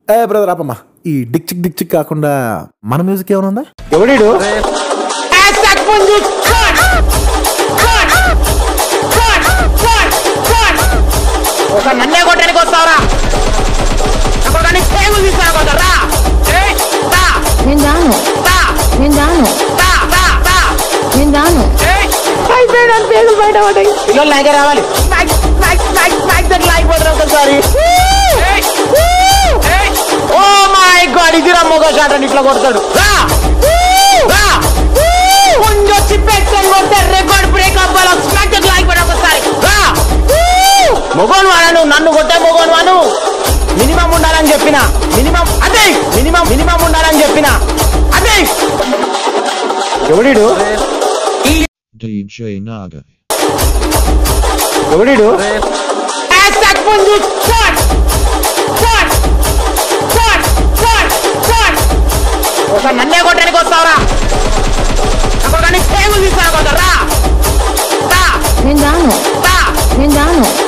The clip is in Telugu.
ఏ బ్రదర్ ఆపమ్మా ఈ డిక్ చిక్ డిక్ చిక్ కాకుండా మన మ్యూజిక్ ఏమైనా ఉందా ఎవడీడు ఒక నన్నే కొట్టడానికి వస్తావురా అప్పుడు కానీ టేబుల్ తీసుకురా నేను రాను నేను రాను నేను రాను పిల్లలు నాకే రావాలి అయిపోతారు ఒకసారి ఓ మై గాడ్ ఇది రా మొగ షాట్ అని ఇట్లా కొడతాడు రా రా ముందొచ్చి పెట్టని కొడితే రికార్డ్ బ్రేక్ అవ్వాలి స్మాక్ దగ్గర అయిపోయిన ఒకసారి రా మొగోను వాడా నువ్వు నన్ను కొట్టే మొగోను వాను మినిమం ఉండాలని చెప్పిన మినిమం అదే మినిమం మినిమం ఉండాలని చెప్పిన అదే ఎవడీడు DJ Naga. ఎవడీడు Hashtag ముందు shot shot shot shot shot ఒక నన్నే కొట్టడానికి వస్తావురా అప్పుడు కానీ టేబుల్ తీసుకురా రా రా నేను రాను రా నేను రాను